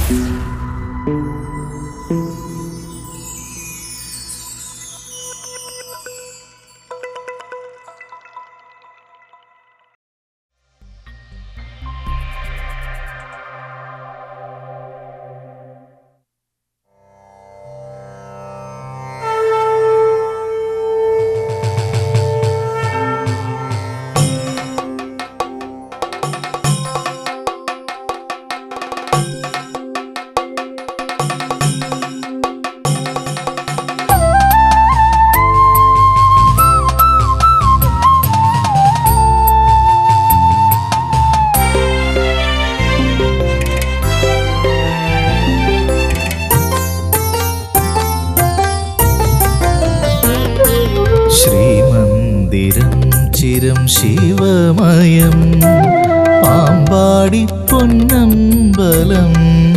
ശ്രീമന്ദിരം ചിരം ശിവമയം പാമ്പാടി പൊന്നമ്പലം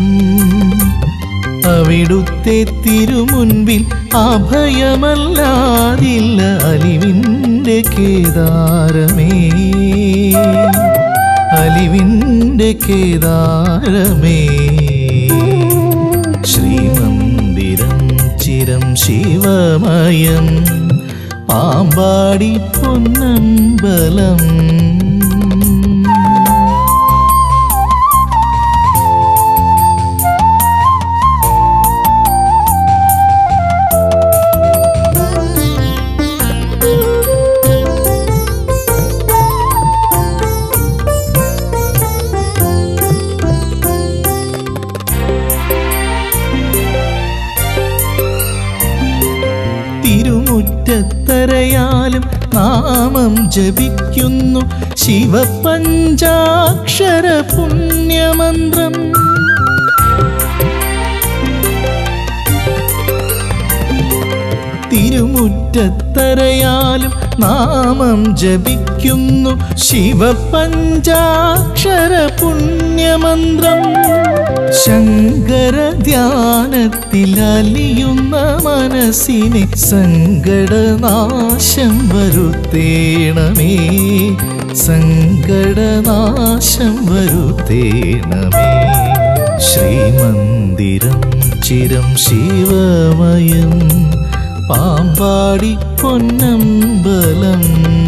അവിടുത്തെ തിരുമുൻപിൽ അഭയമല്ലാതില്ല അലിവിൻ്റെ കേദാരമേ അലിവിൻ്റെ കേദാരമേ ശ്രീമന്ദിരം ചിരം ശിവമയം പാമ്പാടി പൊന്നമ്പലം തിരുമുറ്റത്തരയാലും നാമം ജപിക്കുന്നു ശിവപഞ്ചാക്ഷര പുണ്യമന്ത്രം തിരുമുറ്റത്തരയാലും നാമം ജപിക്കുന്നു ശിവപഞ്ചാക്ഷര പുണ്യമന്ത്രം ശങ്കര ധ്യാനത്തിൽ അലിയുന്ന മനസ്സിനെ സങ്കടനാശം വരുത്തേണമേ സങ്കടനാശം വരുത്തേണമേ ശ്രീമന്ദിരം ചിരം ശിവമയം പാമ്പാടി പൊന്നമ്പലം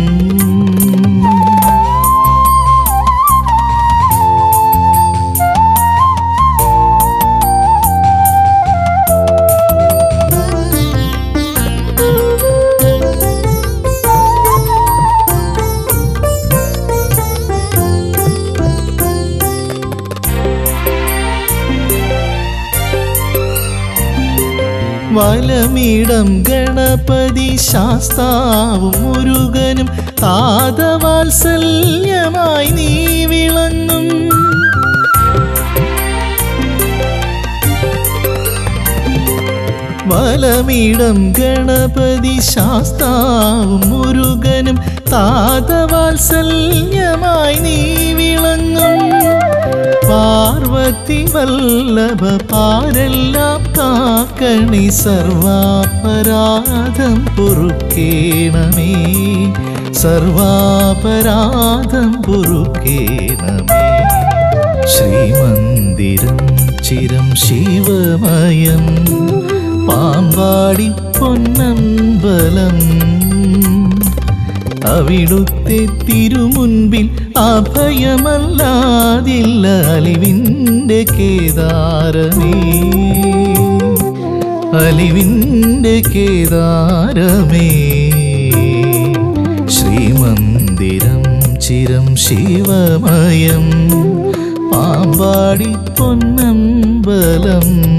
വലമിടം ഗണപതി ശാസ്താവും മുരുകനും താതവാത്സല്യമായി നീ വിളങ്ങും വലമിടം ഗണപതി ശാസ്താവും മുരുകനും താതവാത്സല്യമായി നീ വിളങ്ങും പാർവതി വല്ലഭ പാരെല്ലാം കാക്കണി സർവാപരാധം പൊറുക്കേണമേ സർവാപരാധം പൊറുക്കേണമേ ശ്രീമന്ദിരം ചിരം ശിവമയം പാമ്പാടി പൊന്നമ്പലം അവിടുത്തെ തിരുമുൻപിൽ അഭയമല്ലാതില്ല അലിവിൻ്റെ കേദാരമേ അലിവിൻ്റെ കേദാരമേ ശ്രീമന്ദിരം ചിരം ശിവമയം പാമ്പാടി പൊന്നമ്പലം